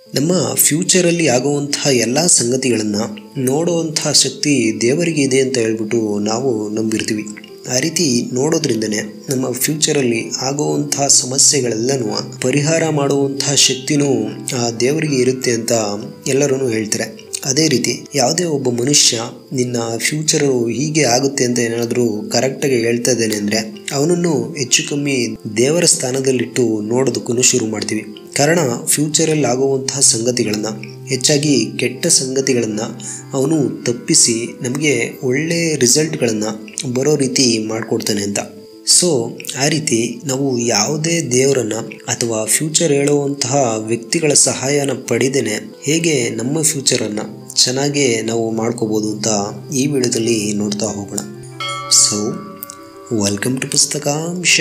ನಮ್ಮ ಫ್ಯೂಚರಲ್ಲಿ ಆಗುವಂತಹ ಎಲ್ಲ ಸಂಗತಿಗಳನ್ನು ನೋಡುವಂತಹ ಶಕ್ತಿ ದೇವರಿಗೆ ಇದೆ ಅಂತ ಹೇಳ್ಬಿಟ್ಟು ನಾವು ನಂಬಿರ್ತೀವಿ ಆ ರೀತಿ ನೋಡೋದ್ರಿಂದನೇ ನಮ್ಮ ಫ್ಯೂಚರಲ್ಲಿ ಆಗುವಂತಹ ಸಮಸ್ಯೆಗಳೆಲ್ಲನೂ ಪರಿಹಾರ ಮಾಡುವಂತಹ ಶಕ್ತಿನೂ ಆ ದೇವರಿಗೆ ಇರುತ್ತೆ ಅಂತ ಎಲ್ಲರೂ ಹೇಳ್ತಾರೆ ಅದೇ ರೀತಿ ಯಾವುದೇ ಒಬ್ಬ ಮನುಷ್ಯ ನಿನ್ನ ಫ್ಯೂಚರು ಹೀಗೆ ಆಗುತ್ತೆ ಅಂತ ಏನಾದರೂ ಕರೆಕ್ಟಾಗಿ ಹೇಳ್ತಾ ಇದ್ದಾನೆ ಅಂದರೆ ಅವನನ್ನು ಹೆಚ್ಚು ಕಮ್ಮಿ ದೇವರ ಸ್ಥಾನದಲ್ಲಿಟ್ಟು ನೋಡೋದಕ್ಕೂ ಶುರು ಮಾಡ್ತೀವಿ ಕಾರಣ ಫ್ಯೂಚರಲ್ಲಿ ಆಗುವಂತಹ ಸಂಗತಿಗಳನ್ನು ಹೆಚ್ಚಾಗಿ ಕೆಟ್ಟ ಸಂಗತಿಗಳನ್ನು ಅವನು ತಪ್ಪಿಸಿ ನಮಗೆ ಒಳ್ಳೆಯ ರಿಸಲ್ಟ್ಗಳನ್ನು ಬರೋ ರೀತಿ ಮಾಡಿಕೊಡ್ತಾನೆ ಅಂತ ಸೊ ಆ ರೀತಿ ನಾವು ಯಾವುದೇ ದೇವರನ್ನು ಅಥವಾ ಫ್ಯೂಚರ್ ಹೇಳುವಂತಹ ವ್ಯಕ್ತಿಗಳ ಸಹಾಯನ ಪಡೆದೇನೆ ಹೇಗೆ ನಮ್ಮ ಫ್ಯೂಚರನ್ನು ಚೆನ್ನಾಗಿ ನಾವು ಮಾಡ್ಕೋಬೋದು ಅಂತ ಈ ವಿಡಿಯೋದಲ್ಲಿ ನೋಡ್ತಾ ಹೋಗೋಣ ಸೊ ವೆಲ್ಕಮ್ ಟು ಪುಸ್ತಕಾಂಶ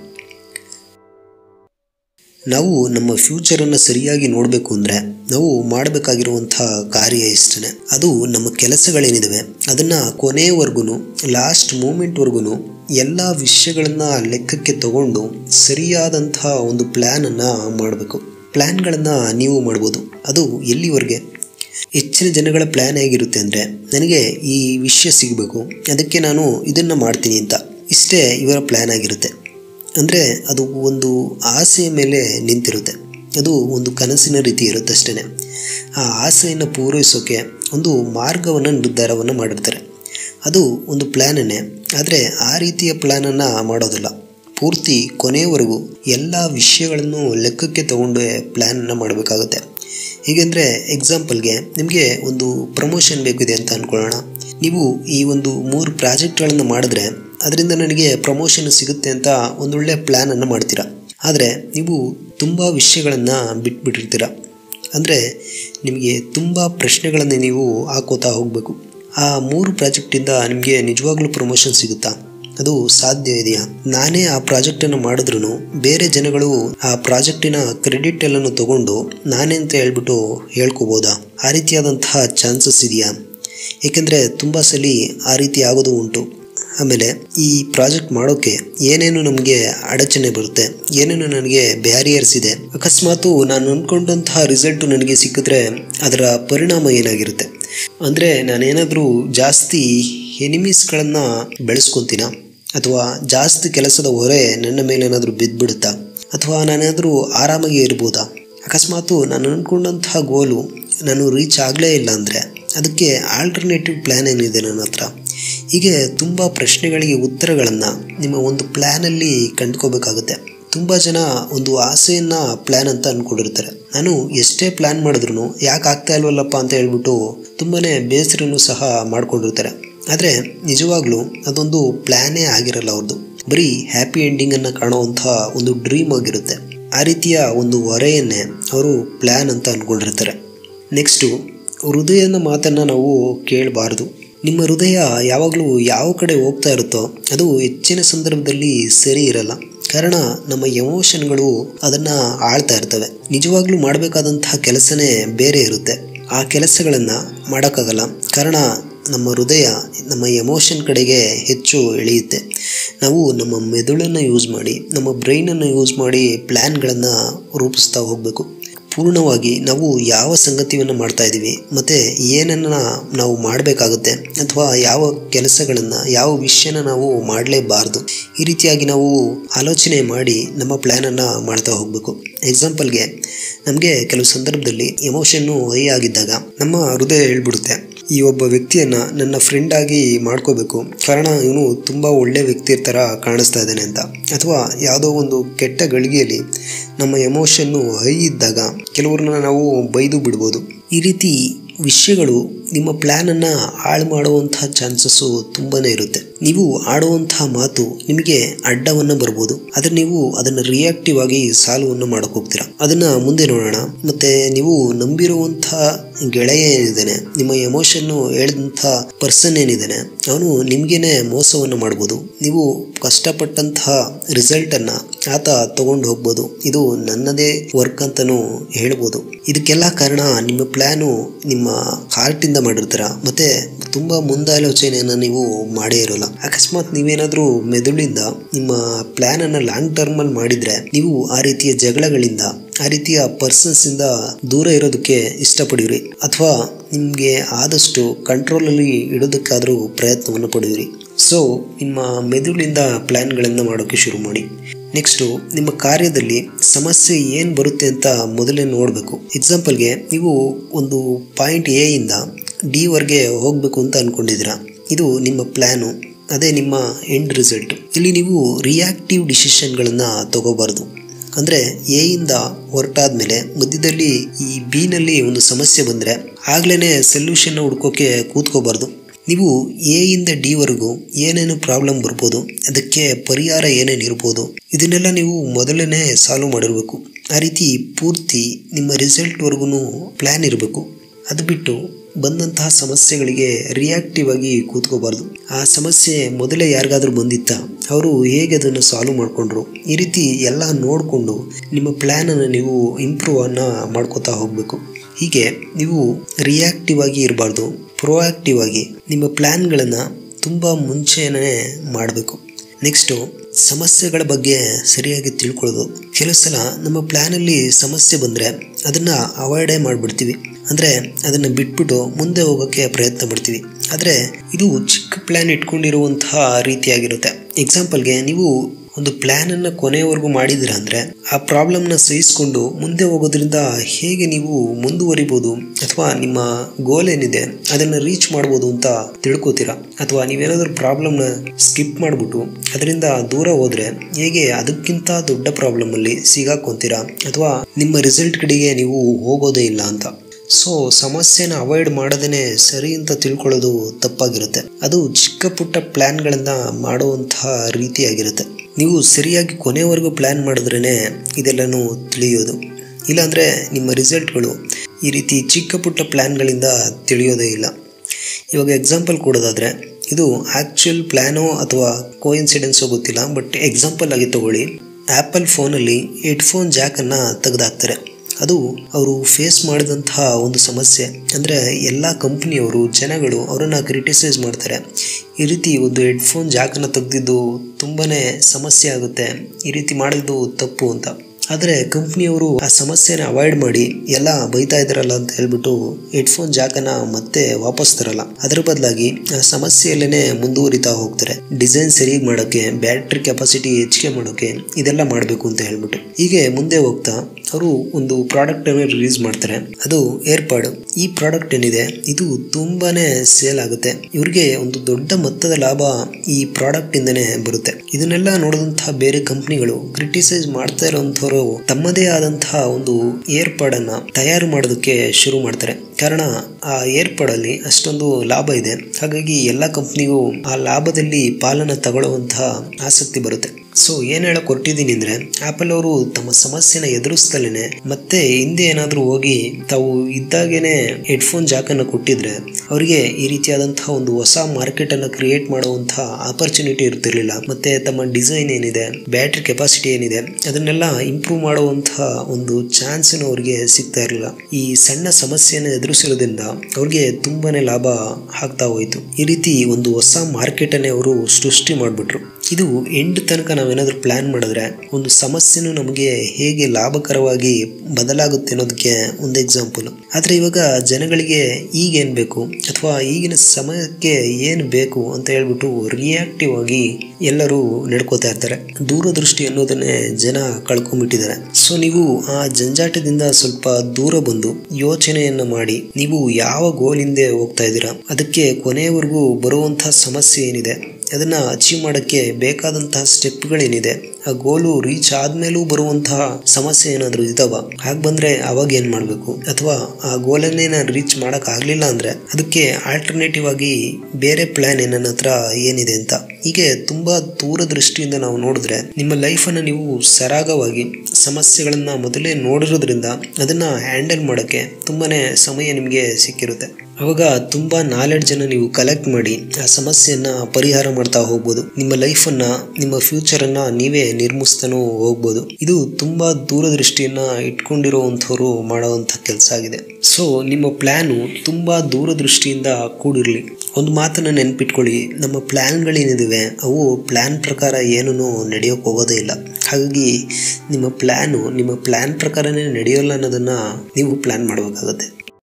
ನಾವು ನಮ್ಮ ಫ್ಯೂಚರನ್ನು ಸರಿಯಾಗಿ ನೋಡಬೇಕು ಅಂದರೆ ನಾವು ಮಾಡಬೇಕಾಗಿರುವಂತಹ ಕಾರ್ಯ ಇಷ್ಟೇ ಅದು ನಮ್ಮ ಕೆಲಸಗಳೇನಿದಾವೆ ಅದನ್ನು ಕೊನೆಯವರೆಗೂ ಲಾಸ್ಟ್ ಮೂಮೆಂಟ್ವರೆಗೂ ಎಲ್ಲ ವಿಷಯಗಳನ್ನು ಲೆಕ್ಕಕ್ಕೆ ತಗೊಂಡು ಸರಿಯಾದಂತಹ ಒಂದು ಪ್ಲ್ಯಾನನ್ನು ಮಾಡಬೇಕು ಪ್ಲ್ಯಾನ್ಗಳನ್ನು ನೀವು ಮಾಡ್ಬೋದು ಅದು ಎಲ್ಲಿವರೆಗೆ ಹೆಚ್ಚಿನ ಜನಗಳ ಪ್ಲ್ಯಾನ್ ಹೇಗಿರುತ್ತೆ ಅಂದರೆ ನನಗೆ ಈ ವಿಷಯ ಸಿಗಬೇಕು ಅದಕ್ಕೆ ನಾನು ಇದನ್ನು ಮಾಡ್ತೀನಿ ಅಂತ ಇಷ್ಟೇ ಇವರ ಪ್ಲ್ಯಾನ್ ಆಗಿರುತ್ತೆ ಅಂದರೆ ಅದು ಒಂದು ಆಸೆಯ ಮೇಲೆ ನಿಂತಿರುತ್ತೆ ಅದು ಒಂದು ಕನಸಿನ ರೀತಿ ಇರುತ್ತೆ ಅಷ್ಟೇ ಆ ಆಸೆಯನ್ನು ಪೂರೈಸೋಕೆ ಒಂದು ಮಾರ್ಗವನ್ನು ನಿರ್ಧಾರವನ್ನು ಮಾಡಿರ್ತಾರೆ ಅದು ಒಂದು ಪ್ಲ್ಯಾನನ್ನೇ ಆದರೆ ಆ ರೀತಿಯ ಪ್ಲ್ಯಾನನ್ನು ಮಾಡೋದಿಲ್ಲ ಪೂರ್ತಿ ಕೊನೆಯವರೆಗೂ ಎಲ್ಲ ವಿಷಯಗಳನ್ನು ಲೆಕ್ಕಕ್ಕೆ ತಗೊಂಡು ಪ್ಲ್ಯಾನನ್ನು ಮಾಡಬೇಕಾಗುತ್ತೆ ಹೀಗೆಂದರೆ ಎಕ್ಸಾಂಪಲ್ಗೆ ನಿಮಗೆ ಒಂದು ಪ್ರಮೋಷನ್ ಬೇಕಿದೆ ಅಂತ ಅಂದ್ಕೊಳ್ಳೋಣ ನೀವು ಈ ಒಂದು ಮೂರು ಪ್ರಾಜೆಕ್ಟ್ಗಳನ್ನು ಮಾಡಿದ್ರೆ ಅದರಿಂದ ನನಗೆ ಪ್ರಮೋಷನ್ ಸಿಗುತ್ತೆ ಅಂತ ಒಂದೊಳ್ಳೆ ಪ್ಲ್ಯಾನನ್ನು ಮಾಡ್ತೀರಾ ಆದರೆ ನೀವು ತುಂಬ ವಿಷಯಗಳನ್ನು ಬಿಟ್ಬಿಟ್ಟಿರ್ತೀರ ಅಂದರೆ ನಿಮಗೆ ತುಂಬ ಪ್ರಶ್ನೆಗಳನ್ನು ನೀವು ಹಾಕೋತಾ ಹೋಗಬೇಕು ಆ ಮೂರು ಪ್ರಾಜೆಕ್ಟಿಂದ ನಿಮಗೆ ನಿಜವಾಗ್ಲೂ ಪ್ರಮೋಷನ್ ಸಿಗುತ್ತಾ ಅದು ಸಾಧ್ಯ ಇದೆಯಾ ನಾನೇ ಆ ಪ್ರಾಜೆಕ್ಟನ್ನು ಮಾಡಿದ್ರು ಬೇರೆ ಜನಗಳು ಆ ಪ್ರಾಜೆಕ್ಟಿನ ಕ್ರೆಡಿಟ್ ಎಲ್ಲನೂ ತಗೊಂಡು ನಾನೇ ಅಂತ ಹೇಳ್ಬಿಟ್ಟು ಹೇಳ್ಕೋಬೋದಾ ಆ ರೀತಿಯಾದಂತಹ ಚಾನ್ಸಸ್ ಇದೆಯಾ ಏಕೆಂದರೆ ತುಂಬ ಸಲ ಆ ರೀತಿ ಆಗೋದು ಉಂಟು ಆಮೇಲೆ ಈ ಪ್ರಾಜೆಕ್ಟ್ ಮಾಡೋಕ್ಕೆ ಏನೇನು ನಮಗೆ ಅಡಚಣೆ ಬರುತ್ತೆ ಏನೇನು ನನಗೆ ಬ್ಯಾರಿಯರ್ಸ್ ಇದೆ ಅಕಸ್ಮಾತು ನಾನು ಅಂದ್ಕೊಂಡಂತಹ ರಿಸಲ್ಟು ನನಗೆ ಸಿಕ್ಕಿದ್ರೆ ಅದರ ಪರಿಣಾಮ ಏನಾಗಿರುತ್ತೆ ಅಂದರೆ ನಾನೇನಾದರೂ ಜಾಸ್ತಿ ಎನಿಮೀಸ್ಗಳನ್ನು ಬೆಳೆಸ್ಕೊತೀನ ಅಥವಾ ಜಾಸ್ತಿ ಕೆಲಸದ ಹೊರೆ ನನ್ನ ಮೇಲೆ ಏನಾದರೂ ಬಿದ್ದುಬಿಡುತ್ತಾ ಅಥವಾ ನಾನೇನಾದರೂ ಆರಾಮಾಗಿ ಇರ್ಬೋದಾ ಅಕಸ್ಮಾತು ನಾನು ಅಂದ್ಕೊಂಡಂತಹ ಗೋಲು ನಾನು ರೀಚ್ ಆಗಲೇ ಇಲ್ಲ ಅಂದರೆ ಅದಕ್ಕೆ ಆಲ್ಟರ್ನೇಟಿವ್ ಪ್ಲ್ಯಾನ್ ಏನಿದೆ ನನ್ನ ಹತ್ರ ಹೀಗೆ ತುಂಬ ಪ್ರಶ್ನೆಗಳಿಗೆ ಉತ್ತರಗಳನ್ನು ನಿಮ್ಮ ಒಂದು ಪ್ಲ್ಯಾನಲ್ಲಿ ಕಂಡುಕೋಬೇಕಾಗುತ್ತೆ ತುಂಬ ಜನ ಒಂದು ಆಸೆಯನ್ನು ಪ್ಲ್ಯಾನ್ ಅಂತ ಅಂದ್ಕೊಂಡಿರ್ತಾರೆ ನಾನು ಎಷ್ಟೇ ಪ್ಲ್ಯಾನ್ ಮಾಡಿದ್ರು ಯಾಕೆ ಆಗ್ತಾ ಇಲ್ವಲ್ಲಪ್ಪ ಅಂತ ಹೇಳ್ಬಿಟ್ಟು ತುಂಬಾ ಬೇಸರನ್ನು ಸಹ ಮಾಡ್ಕೊಂಡಿರ್ತಾರೆ ಆದರೆ ನಿಜವಾಗ್ಲೂ ಅದೊಂದು ಪ್ಲ್ಯಾನೇ ಆಗಿರಲ್ಲ ಅವ್ರದ್ದು ಬರೀ ಹ್ಯಾಪಿ ಎಂಡಿಂಗನ್ನು ಕಾಣುವಂಥ ಒಂದು ಡ್ರೀಮ್ ಆಗಿರುತ್ತೆ ಆ ರೀತಿಯ ಒಂದು ಹೊರೆಯನ್ನೇ ಅವರು ಪ್ಲ್ಯಾನ್ ಅಂತ ಅಂದ್ಕೊಂಡಿರ್ತಾರೆ ನೆಕ್ಸ್ಟು ಹೃದಯದ ಮಾತನ್ನು ನಾವು ಕೇಳಬಾರ್ದು ನಿಮ್ಮ ಹೃದಯ ಯಾವಾಗಲೂ ಯಾವ ಕಡೆ ಹೋಗ್ತಾ ಇರುತ್ತೋ ಅದು ಹೆಚ್ಚಿನ ಸಂದರ್ಭದಲ್ಲಿ ಸರಿ ಇರಲ್ಲ ಕಾರಣ ನಮ್ಮ ಎಮೋಷನ್ಗಳು ಅದನ್ನು ಆಳ್ತಾ ಇರ್ತವೆ ನಿಜವಾಗ್ಲೂ ಮಾಡಬೇಕಾದಂತಹ ಕೆಲಸನೇ ಬೇರೆ ಇರುತ್ತೆ ಆ ಕೆಲಸಗಳನ್ನು ಮಾಡೋಕ್ಕಾಗಲ್ಲ ಕಾರಣ ನಮ್ಮ ಹೃದಯ ನಮ್ಮ ಎಮೋಷನ್ ಕಡೆಗೆ ಹೆಚ್ಚು ಎಳೆಯುತ್ತೆ ನಾವು ನಮ್ಮ ಮೆದುಳನ್ನು ಯೂಸ್ ಮಾಡಿ ನಮ್ಮ ಬ್ರೈನನ್ನು ಯೂಸ್ ಮಾಡಿ ಪ್ಲ್ಯಾನ್ಗಳನ್ನು ರೂಪಿಸ್ತಾ ಹೋಗಬೇಕು ಪೂರ್ಣವಾಗಿ ನಾವು ಯಾವ ಸಂಗತಿಯನ್ನು ಮಾಡ್ತಾ ಇದ್ದೀವಿ ಮತ್ತು ಏನನ್ನು ನಾವು ಮಾಡಬೇಕಾಗುತ್ತೆ ಅಥವಾ ಯಾವ ಕೆಲಸಗಳನ್ನು ಯಾವ ವಿಷಯನ ನಾವು ಮಾಡಲೇಬಾರ್ದು ಈ ರೀತಿಯಾಗಿ ನಾವು ಆಲೋಚನೆ ಮಾಡಿ ನಮ್ಮ ಪ್ಲ್ಯಾನನ್ನು ಮಾಡ್ತಾ ಹೋಗಬೇಕು ಎಕ್ಸಾಂಪಲ್ಗೆ ನಮಗೆ ಕೆಲವು ಸಂದರ್ಭದಲ್ಲಿ ಎಮೋಷನ್ನು ಹೈ ಆಗಿದ್ದಾಗ ನಮ್ಮ ಹೃದಯ ಹೇಳ್ಬಿಡುತ್ತೆ ಈ ಒಬ್ಬ ವ್ಯಕ್ತಿಯನ್ನು ನನ್ನ ಫ್ರೆಂಡ್ ಆಗಿ ಮಾಡ್ಕೋಬೇಕು ಕಾರಣ ಇವನು ತುಂಬ ಒಳ್ಳೆ ವ್ಯಕ್ತಿ ಥರ ಕಾಣಿಸ್ತಾ ಇದ್ದಾನೆ ಅಂತ ಅಥವಾ ಯಾವುದೋ ಒಂದು ಕೆಟ್ಟ ಗಳಿಗೆಯಲ್ಲಿ ನಮ್ಮ ಎಮೋಷನ್ನು ಹೈ ಇದ್ದಾಗ ಕೆಲವ್ರನ್ನ ನಾವು ಬೈದು ಬಿಡ್ಬೋದು ಈ ರೀತಿ ವಿಷಯಗಳು ನಿಮ್ಮ ಪ್ಲ್ಯಾನನ್ನು ಹಾಳು ಮಾಡುವಂತಹ ಚಾನ್ಸಸ್ಸು ತುಂಬಾ ಇರುತ್ತೆ ನೀವು ಆಡುವಂತಹ ಮಾತು ನಿಮಗೆ ಅಡ್ಡವನ್ನು ಬರ್ಬೋದು ಆದರೆ ನೀವು ಅದನ್ನು ರಿಯಾಕ್ಟಿವ್ ಆಗಿ ಸಾಲ್ವನ್ನು ಮಾಡಕ್ಕೆ ಹೋಗ್ತೀರಾ ಅದನ್ನು ಮುಂದೆ ನೋಡೋಣ ಮತ್ತು ನೀವು ನಂಬಿರುವಂತಹ ಗೆಳೆಯ ಏನಿದ್ದಾನೆ ನಿಮ್ಮ ಎಮೋಷನ್ನು ಹೇಳಿದಂಥ ಪರ್ಸನ್ ಏನಿದ್ದಾನೆ ಅವನು ನಿಮಗೇನೆ ಮೋಸವನ್ನು ಮಾಡ್ಬೋದು ನೀವು ಕಷ್ಟಪಟ್ಟಂತಹ ರಿಸಲ್ಟನ್ನು ಆತ ತಗೊಂಡು ಹೋಗ್ಬೋದು ಇದು ನನ್ನದೇ ವರ್ಕ್ ಅಂತಲೂ ಹೇಳ್ಬೋದು ಇದಕ್ಕೆಲ್ಲ ಕಾರಣ ನಿಮ್ಮ ಪ್ಲ್ಯಾನು ನಿಮ್ಮ ಹಾರ್ಟಿಂದ ಮಾಡಿರ್ತೀರ ಮತ್ತು ತುಂಬ ಮುಂದಾಲೋಚನೆಯನ್ನು ನೀವು ಮಾಡೇ ಇರೋಲ್ಲ ಅಕಸ್ಮಾತ್ ನೀವೇನಾದರೂ ಮೆದುಳಿಂದ ನಿಮ್ಮ ಪ್ಲ್ಯಾನನ್ನು ಲಾಂಗ್ ಟರ್ಮಲ್ಲಿ ಮಾಡಿದರೆ ನೀವು ಆ ರೀತಿಯ ಜಗಳಗಳಿಂದ ಆ ರೀತಿಯ ಪರ್ಸನ್ಸ್ ಇಂದ ದೂರ ಇರೋದಕ್ಕೆ ಇಷ್ಟಪಡಿರಿ ಅಥವಾ ನಿಮಗೆ ಆದಷ್ಟು ಕಂಟ್ರೋಲಲ್ಲಿ ಇಡೋದಕ್ಕಾದರೂ ಪ್ರಯತ್ನವನ್ನು ಪಡೆಯಿರಿ ಸೊ ನಿಮ್ಮ ಮೆದುಳಿಂದ ಪ್ಲ್ಯಾನ್ಗಳನ್ನು ಮಾಡೋಕ್ಕೆ ಶುರು ಮಾಡಿ ನೆಕ್ಸ್ಟು ನಿಮ್ಮ ಕಾರ್ಯದಲ್ಲಿ ಸಮಸ್ಯೆ ಏನು ಬರುತ್ತೆ ಅಂತ ಮೊದಲೇ ನೋಡಬೇಕು ಎಕ್ಸಾಂಪಲ್ಗೆ ನೀವು ಒಂದು ಪಾಯಿಂಟ್ ಎ ಇಂದ ಡಿ ವರ್ಗೆ ಹೋಗಬೇಕು ಅಂತ ಅಂದ್ಕೊಂಡಿದ್ದೀರಾ ಇದು ನಿಮ್ಮ ಪ್ಲ್ಯಾನು ಅದೇ ನಿಮ್ಮ ಎಂಡ್ ರಿಸಲ್ಟ್ ಇಲ್ಲಿ ನೀವು ರಿಯಾಕ್ಟಿವ್ ಡಿಸಿಷನ್ಗಳನ್ನು ತಗೋಬಾರ್ದು ಅಂದರೆ ಎ ಇಂದ ಹೊರಟಾದ್ಮೇಲೆ ಮಧ್ಯದಲ್ಲಿ ಈ ಬಿನಲ್ಲಿ ಒಂದು ಸಮಸ್ಯೆ ಬಂದರೆ ಆಗ್ಲೇ ಸೊಲ್ಯೂಷನ್ನ ಹುಡ್ಕೋಕೆ ಕೂತ್ಕೋಬಾರ್ದು ನೀವು ಎ ಇಂದ ಡಿ ವರೆಗೂ ಏನೇನು ಪ್ರಾಬ್ಲಮ್ ಬರ್ಬೋದು ಅದಕ್ಕೆ ಪರಿಹಾರ ಏನೇನು ಇರ್ಬೋದು ಇದನ್ನೆಲ್ಲ ನೀವು ಮೊದಲನೇ ಸಾಲ್ವ್ ಮಾಡಿರಬೇಕು ಆ ರೀತಿ ಪೂರ್ತಿ ನಿಮ್ಮ ರಿಸಲ್ಟ್ವರೆಗೂ ಪ್ಲ್ಯಾನ್ ಇರಬೇಕು ಅದು ಬಿಟ್ಟು ಬಂದಂತಹ ಸಮಸ್ಯೆಗಳಿಗೆ ರಿಯಾಕ್ಟಿವ್ ಆಗಿ ಕೂತ್ಕೋಬಾರ್ದು ಆ ಸಮಸ್ಯೆ ಮೊದಲೇ ಯಾರಿಗಾದ್ರೂ ಬಂದಿತ್ತ ಅವರು ಹೇಗೆ ಅದನ್ನು ಸಾಲ್ವ್ ಮಾಡಿಕೊಂಡ್ರು ಈ ರೀತಿ ಎಲ್ಲ ನೋಡಿಕೊಂಡು ನಿಮ್ಮ ಪ್ಲ್ಯಾನನ್ನು ನೀವು ಇಂಪ್ರೂವ್ ಅನ್ನ ಮಾಡ್ಕೋತಾ ಹೋಗಬೇಕು ಹೀಗೆ ನೀವು ರಿಯಾಕ್ಟಿವ್ ಆಗಿ ಇರಬಾರ್ದು ಪ್ರೊಆಕ್ಟಿವ್ ಆಗಿ ನಿಮ್ಮ ಪ್ಲ್ಯಾನ್ಗಳನ್ನು ತುಂಬ ಮುಂಚೆನೇ ಮಾಡಬೇಕು ನೆಕ್ಸ್ಟು ಸಮಸ್ಯೆಗಳ ಬಗ್ಗೆ ಸರಿಯಾಗಿ ತಿಳ್ಕೊಳ್ಳೋದು ಕೆಲವು ಸಲ ನಮ್ಮ ಪ್ಲ್ಯಾನಲ್ಲಿ ಸಮಸ್ಯೆ ಬಂದರೆ ಅದನ್ನು ಅವಾಯ್ಡೇ ಮಾಡಿಬಿಡ್ತೀವಿ ಅಂದರೆ ಅದನ್ನು ಬಿಟ್ಬಿಟ್ಟು ಮುಂದೆ ಹೋಗೋಕ್ಕೆ ಪ್ರಯತ್ನ ಪಡ್ತೀವಿ ಆದರೆ ಇದು ಚಿಕ್ಕ ಪ್ಲ್ಯಾನ್ ಇಟ್ಕೊಂಡಿರುವಂತಹ ರೀತಿಯಾಗಿರುತ್ತೆ ಎಕ್ಸಾಂಪಲ್ಗೆ ನೀವು ಒಂದು ಪ್ಲ್ಯಾನನ್ನು ಕೊನೆಯವರೆಗೂ ಮಾಡಿದಿರ ಅಂದರೆ ಆ ಪ್ರಾಬ್ಲಮ್ನ ಸಹಿಸ್ಕೊಂಡು ಮುಂದೆ ಹೋಗೋದ್ರಿಂದ ಹೇಗೆ ನೀವು ಮುಂದುವರಿಬೋದು ಅಥವಾ ನಿಮ್ಮ ಗೋಲ್ ಏನಿದೆ ಅದನ್ನು ರೀಚ್ ಮಾಡ್ಬೋದು ಅಂತ ತಿಳ್ಕೊತೀರಾ ಅಥವಾ ನೀವೇನಾದ್ರೂ ಪ್ರಾಬ್ಲಮ್ನ ಸ್ಕಿಪ್ ಮಾಡಿಬಿಟ್ಟು ಅದರಿಂದ ದೂರ ಹೋದರೆ ಹೇಗೆ ಅದಕ್ಕಿಂತ ದೊಡ್ಡ ಪ್ರಾಬ್ಲಮಲ್ಲಿ ಸಿಗಾಕೊಂತೀರಾ ಅಥವಾ ನಿಮ್ಮ ರಿಸಲ್ಟ್ ಕಡೆಗೆ ನೀವು ಹೋಗೋದೇ ಇಲ್ಲ ಅಂತ ಸೊ ಸಮಸ್ಯೆನ ಅವಾಯ್ಡ್ ಮಾಡದೇ ಸರಿ ಅಂತ ತಿಳ್ಕೊಳ್ಳೋದು ತಪ್ಪಾಗಿರುತ್ತೆ ಅದು ಚಿಕ್ಕ ಪುಟ್ಟ ಪ್ಲ್ಯಾನ್ಗಳನ್ನು ಮಾಡುವಂತಹ ರೀತಿಯಾಗಿರುತ್ತೆ ನೀವು ಸರಿಯಾಗಿ ಕೊನೆವರೆಗೂ ಪ್ಲ್ಯಾನ್ ಮಾಡಿದ್ರೇ ಇದೆಲ್ಲನೂ ತಿಳಿಯೋದು ಇಲ್ಲಾಂದರೆ ನಿಮ್ಮ ರಿಸಲ್ಟ್ಗಳು ಈ ರೀತಿ ಚಿಕ್ಕ ಪುಟ್ಟ ಪ್ಲ್ಯಾನ್ಗಳಿಂದ ತಿಳಿಯೋದೇ ಇಲ್ಲ ಇವಾಗ ಎಕ್ಸಾಂಪಲ್ ಕೊಡೋದಾದರೆ ಇದು ಆ್ಯಕ್ಚುಯಲ್ ಪ್ಲ್ಯಾನೋ ಅಥವಾ ಕೋಇನ್ಸಿಡೆನ್ಸೋ ಗೊತ್ತಿಲ್ಲ ಬಟ್ ಎಕ್ಸಾಂಪಲ್ ಆಗಿ ತಗೊಳ್ಳಿ ಆ್ಯಪಲ್ ಫೋನಲ್ಲಿ ಹೆಡ್ಫೋನ್ ಜಾಕನ್ನು ತೆಗೆದಾಕ್ತಾರೆ ಅದು ಅವರು ಫೇಸ್ ಮಾಡಿದಂತಹ ಒಂದು ಸಮಸ್ಯೆ ಅಂದರೆ ಎಲ್ಲ ಕಂಪ್ನಿಯವರು ಜನಗಳು ಅವರನ್ನು ಕ್ರಿಟಿಸೈಸ್ ಮಾಡ್ತಾರೆ ಈ ರೀತಿ ಒಂದು ಹೆಡ್ಫೋನ್ ಜಾಕನ್ನು ತೆಗೆದಿದ್ದು ತುಂಬಾ ಸಮಸ್ಯೆ ಆಗುತ್ತೆ ಈ ರೀತಿ ಮಾಡಿದ್ದು ತಪ್ಪು ಅಂತ ಆದರೆ ಕಂಪ್ನಿಯವರು ಆ ಸಮಸ್ಯೆನ ಅವಾಯ್ಡ್ ಮಾಡಿ ಎಲ್ಲ ಬೈತಾ ಇದ್ದಾರಲ್ಲ ಅಂತ ಹೇಳ್ಬಿಟ್ಟು ಹೆಡ್ಫೋನ್ ಜಾಕನ ಮತ್ತೆ ವಾಪಸ್ ತರಲ್ಲ ಅದರ ಬದಲಾಗಿ ಆ ಸಮಸ್ಯೆಯಲ್ಲೇ ಮುಂದುವರಿತಾ ಹೋಗ್ತಾರೆ ಡಿಸೈನ್ ಸರಿಯಾಗಿ ಮಾಡೋಕ್ಕೆ ಬ್ಯಾಟ್ರಿ ಕೆಪಾಸಿಟಿ ಹೆಚ್ಚಿಗೆ ಮಾಡೋಕ್ಕೆ ಇದೆಲ್ಲ ಮಾಡಬೇಕು ಅಂತ ಹೇಳ್ಬಿಟ್ಟು ಹೀಗೆ ಮುಂದೆ ಹೋಗ್ತಾ ಅವರು ಒಂದು ಪ್ರಾಡಕ್ಟ್ ಅನ್ನು ರಿಲೀಸ್ ಮಾಡ್ತಾರೆ ಅದು ಏರ್ಪಾಡು ಈ ಪ್ರಾಡಕ್ಟ್ ಏನಿದೆ ಇದು ತುಂಬಾನೇ ಸೇಲ್ ಆಗುತ್ತೆ ಇವ್ರಿಗೆ ಒಂದು ದೊಡ್ಡ ಮೊತ್ತದ ಲಾಭ ಈ ಪ್ರಾಡಕ್ಟ್ ಇಂದನೇ ಬರುತ್ತೆ ಇದನ್ನೆಲ್ಲ ನೋಡಿದಂತಹ ಬೇರೆ ಕಂಪ್ನಿಗಳು ಕ್ರಿಟಿಸೈಸ್ ಮಾಡ್ತಾ ಇರುವಂತವರು ತಮ್ಮದೇ ಆದಂತಹ ಒಂದು ಏರ್ಪಾಡ್ ಅನ್ನ ತಯಾರು ಮಾಡೋದಕ್ಕೆ ಶುರು ಮಾಡ್ತಾರೆ ಕಾರಣ ಆ ಏರ್ಪಾಡ್ ಅಲ್ಲಿ ಅಷ್ಟೊಂದು ಲಾಭ ಇದೆ ಹಾಗಾಗಿ ಎಲ್ಲ ಕಂಪ್ನಿಗೂ ಆ ಲಾಭದಲ್ಲಿ ಪಾಲನ ತಗೊಳ್ಳುವಂತಹ ಆಸಕ್ತಿ ಬರುತ್ತೆ ಸೊ ಏನ್ ಹೇಳಕ್ ಹೊರಟಿದ್ದೀನಿ ಅಂದ್ರೆ ಆಪಲ್ ಅವರು ತಮ್ಮ ಸಮಸ್ಯೆನ ಎದುರಿಸ್ತಲೇನೆ ಮತ್ತೆ ಹಿಂದೆ ಏನಾದ್ರೂ ಹೋಗಿ ತಾವು ಇದ್ದಾಗೇನೆ ಹೆಡ್ಫೋನ್ ಜಾಕನ್ನ ಕೊಟ್ಟಿದ್ರೆ ಅವರಿಗೆ ಈ ರೀತಿಯಾದಂತಹ ಒಂದು ಹೊಸ ಮಾರ್ಕೆಟ್ ಅನ್ನ ಕ್ರಿಯೇಟ್ ಮಾಡುವಂತಹ ಆಪರ್ಚುನಿಟಿ ಇರ್ತಿರ್ಲಿಲ್ಲ ಮತ್ತೆ ತಮ್ಮ ಡಿಸೈನ್ ಏನಿದೆ ಬ್ಯಾಟ್ರಿ ಕೆಪಾಸಿಟಿ ಏನಿದೆ ಅದನ್ನೆಲ್ಲ ಇಂಪ್ರೂವ್ ಮಾಡುವಂತಹ ಒಂದು ಚಾನ್ಸ್ ಅವರಿಗೆ ಸಿಗ್ತಾ ಇರಲಿಲ್ಲ ಈ ಸಣ್ಣ ಸಮಸ್ಯೆಯನ್ನು ಎದುರಿಸಿರೋದ್ರಿಂದ ಅವ್ರಿಗೆ ತುಂಬಾನೇ ಲಾಭ ಆಗ್ತಾ ಹೋಯ್ತು ಈ ರೀತಿ ಒಂದು ಹೊಸ ಮಾರ್ಕೆಟ್ ಅನ್ನೇ ಅವರು ಸೃಷ್ಟಿ ಮಾಡಿಬಿಟ್ರು ಇದು ಎಂಡ್ ತನಕ ನಾವೇನಾದ್ರೂ ಪ್ಲಾನ್ ಮಾಡಿದ್ರೆ ಒಂದು ಸಮಸ್ಯೆನೂ ನಮಗೆ ಹೇಗೆ ಲಾಭಕರವಾಗಿ ಬದಲಾಗುತ್ತೆ ಅನ್ನೋದಕ್ಕೆ ಒಂದು ಎಕ್ಸಾಂಪಲ್ ಆದರೆ ಇವಾಗ ಜನಗಳಿಗೆ ಈಗೇನು ಬೇಕು ಅಥವಾ ಈಗಿನ ಸಮಯಕ್ಕೆ ಏನು ಬೇಕು ಅಂತ ಹೇಳ್ಬಿಟ್ಟು ರಿಯಾಕ್ಟಿವ್ ಆಗಿ ಎಲ್ಲರೂ ನಡ್ಕೋತಾ ಇರ್ತಾರೆ ದೂರದೃಷ್ಟಿ ಅನ್ನೋದನ್ನೇ ಜನ ಕಳ್ಕೊಂಡ್ಬಿಟ್ಟಿದ್ದಾರೆ ಸೊ ನೀವು ಆ ಜಂಜಾಟದಿಂದ ಸ್ವಲ್ಪ ದೂರ ಬಂದು ಯೋಚನೆಯನ್ನ ಮಾಡಿ ನೀವು ಯಾವ ಗೋಲ್ ಹಿಂದೆ ಹೋಗ್ತಾ ಇದ್ದೀರಾ ಅದಕ್ಕೆ ಕೊನೆಯವರೆಗೂ ಬರುವಂತಹ ಸಮಸ್ಯೆ ಏನಿದೆ ಅದನ್ನ ಅಚೀವ್ ಮಾಡೋಕ್ಕೆ ಬೇಕಾದಂತಹ ಸ್ಟೆಪ್ಗಳೇನಿದೆ ಆ ಗೋಲು ರೀಚ್ ಆದ್ಮೇಲೂ ಬರುವಂತಹ ಸಮಸ್ಯೆ ಏನಾದರೂ ಇದಾವ ಹಾಗೆ ಬಂದ್ರೆ ಅವಾಗ ಏನ್ ಮಾಡಬೇಕು ಅಥವಾ ಆ ಗೋಲನ್ನೇ ನಾನು ರೀಚ್ ಮಾಡಕ್ ಆಗ್ಲಿಲ್ಲ ಅಂದ್ರೆ ಅದಕ್ಕೆ ಆಲ್ಟರ್ನೇಟಿವ್ ಆಗಿ ಬೇರೆ ಪ್ಲಾನ್ ನನ್ನ ಹತ್ರ ಏನಿದೆ ಅಂತ ಹೀಗೆ ತುಂಬಾ ದೂರದೃಷ್ಟಿಯಿಂದ ನಾವು ನೋಡಿದ್ರೆ ನಿಮ್ಮ ಲೈಫನ್ನು ನೀವು ಸರಾಗವಾಗಿ ಸಮಸ್ಯೆಗಳನ್ನ ಮೊದಲೇ ನೋಡಿರೋದ್ರಿಂದ ಅದನ್ನ ಹ್ಯಾಂಡಲ್ ಮಾಡೋಕ್ಕೆ ತುಂಬಾನೇ ಸಮಯ ನಿಮಗೆ ಸಿಕ್ಕಿರುತ್ತೆ ಅವಾಗ ತುಂಬಾ ನಾಲೆಡ್ಜ್ ಅನ್ನ ನೀವು ಕಲೆಕ್ಟ್ ಮಾಡಿ ಆ ಸಮಸ್ಯೆಯನ್ನ ಪರಿಹಾರ ಮಾಡ್ತಾ ಹೋಗ್ಬೋದು ನಿಮ್ಮ ಲೈಫ್ ಅನ್ನ ನಿಮ್ಮ ಫ್ಯೂಚರ್ ಅನ್ನ ನೀವೇ ನಿರ್ಮಿಸ್ತಾನೂ ಹೋಗ್ಬೋದು ಇದು ತುಂಬಾ ದೂರದೃಷ್ಟಿಯನ್ನ ಇಟ್ಕೊಂಡಿರುವಂತವ್ರು ಮಾಡುವಂತ ಕೆಲಸ ಆಗಿದೆ ಸೊ ನಿಮ್ಮ ಪ್ಲಾನು ತುಂಬಾ ದೂರದೃಷ್ಟಿಯಿಂದ ಕೂಡಿರ್ಲಿ ಒಂದು ಮಾತನ್ನ ನೆನ್ಪಿಟ್ಕೊಳ್ಳಿ ನಮ್ಮ ಪ್ಲಾನ್ಗಳೇನಿದಾವೆ ಅವು ಪ್ಲಾನ್ ಪ್ರಕಾರ ಏನೂ ನಡೆಯೋಕೆ ಹೋಗೋದೇ ಇಲ್ಲ ಹಾಗಾಗಿ ನಿಮ್ಮ ಪ್ಲಾನು ನಿಮ್ಮ ಪ್ಲಾನ್ ಪ್ರಕಾರನೇ ನಡೆಯೋಲ್ಲ ಅನ್ನೋದನ್ನ ನೀವು ಪ್ಲಾನ್ ಮಾಡಬೇಕಾಗುತ್ತೆ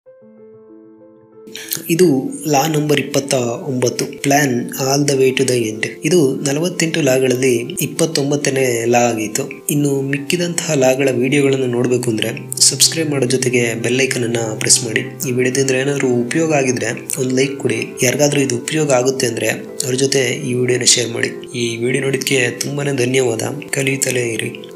ಇದು ಲಾ ನಂಬರ್ ಇಪ್ಪತ್ತ ಒಂಬತ್ತು plan all the way to the end ಇದು ನಲವತ್ತೆಂಟು ಲಾಗಳಲ್ಲಿ ಇಪ್ಪತ್ತೊಂಬತ್ತನೇ ಲಾ ಆಗಿತ್ತು ಇನ್ನು ಮಿಕ್ಕಿದಂತಹ ಲಾಗಳ ವಿಡಿಯೋಗಳನ್ನು ನೋಡಬೇಕು ಅಂದ್ರೆ ಸಬ್ಸ್ಕ್ರೈಬ್ ಮಾಡೋ ಜೊತೆಗೆ ಬೆಲ್ಲೈಕನ್ ಅನ್ನ ಪ್ರೆಸ್ ಮಾಡಿ ಈ ವಿಡಿಯೋದಿಂದ ಏನಾದರೂ ಉಪಯೋಗ ಆಗಿದ್ರೆ ಒಂದು ಲೈಕ್ ಕೊಡಿ ಯಾರಿಗಾದ್ರೂ ಇದು ಉಪಯೋಗ ಆಗುತ್ತೆ ಅಂದ್ರೆ ಅವ್ರ ಜೊತೆ ಈ ವಿಡಿಯೋನ ಶೇರ್ ಮಾಡಿ ಈ ವಿಡಿಯೋ ನೋಡಿದ್ಕೆ ತುಂಬಾನೇ ಧನ್ಯವಾದ ಕಲಿಯುತ್ತಲೇ ಇರಿ